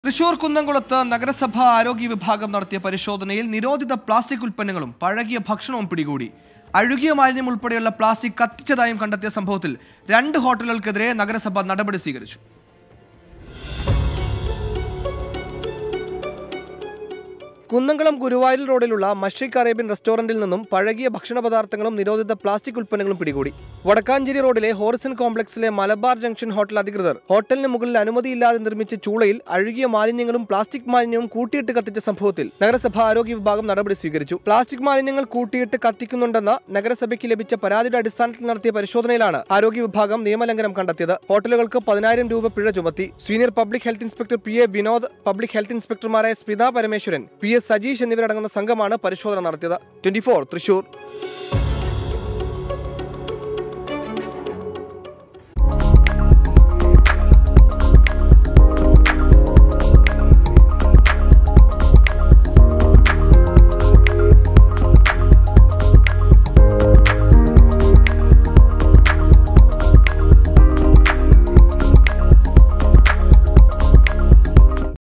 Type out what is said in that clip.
തൃശൂർ കുന്നംകുളത്ത് നഗരസഭ ആരോഗ്യ വിഭാഗം നടത്തിയ പരിശോധനയിൽ നിരോധിത പ്ലാസ്റ്റിക് ഉൽപ്പന്നങ്ങളും പഴകിയ ഭക്ഷണവും പിടികൂടി അഴുകിയ മാലിന്യം ഉൾപ്പെടെയുള്ള പ്ലാസ്റ്റിക് കത്തിച്ചതായും കണ്ടെത്തിയ സംഭവത്തിൽ രണ്ട് ഹോട്ടലുകൾക്കെതിരെ നഗരസഭ നടപടി സ്വീകരിച്ചു കുന്നംകുളം ഗുരുവായൂർ റോഡിലുള്ള മഷ്രിഖ് അറേബ്യൻ റെസ്റ്റോറന്റിൽ നിന്നും പഴകിയ ഭക്ഷണ പദാർത്ഥങ്ങളും നിരോധിത പ്ലാസ്റ്റിക് ഉൽപ്പന്നങ്ങളും പിടികൂടി വടക്കാഞ്ചേരി റോഡിലെ ഹോറിസൺ കോംപ്ലക്സിലെ മലബാർ ജംഗ്ഷൻ ഹോട്ടൽ അധികൃതർ ഹോട്ടലിന് മുകളിൽ അനുമതിയില്ലാതെ നിർമ്മിച്ച ചൂളയിൽ അഴുകിയ മാലിന്യങ്ങളും പ്ലാസ്റ്റിക് മാലിന്യവും കൂട്ടിയിട്ട് കത്തിച്ച സംഭവത്തിൽ നഗരസഭ ആരോഗ്യ വിഭാഗം നടപടി സ്വീകരിച്ചു പ്ലാസ്റ്റിക് മാലിന്യങ്ങൾ കൂട്ടിയിട്ട് കത്തിക്കുന്നുണ്ടെന്ന നഗരസഭയ്ക്ക് ലഭിച്ച പരാതിയുടെ അടിസ്ഥാനത്തിൽ നടത്തിയ പരിശോധനയിലാണ് ആരോഗ്യ വിഭാഗം നിയമലംഘനം കണ്ടെത്തിയത് ഹോട്ടലുകൾക്ക് പതിനായിരം രൂപ പിഴ ചുമത്തി senior public health inspector P A Vinod public health ഇൻസ്പെക്ടർമാരായ സ്മിത പരമേശ്വരൻ പി എസ് സജീഷ് എന്നിവരടങ്ങുന്ന സംഘമാണ് പരിശോധന നടത്തിയത് ട്വന്റി തൃശൂർ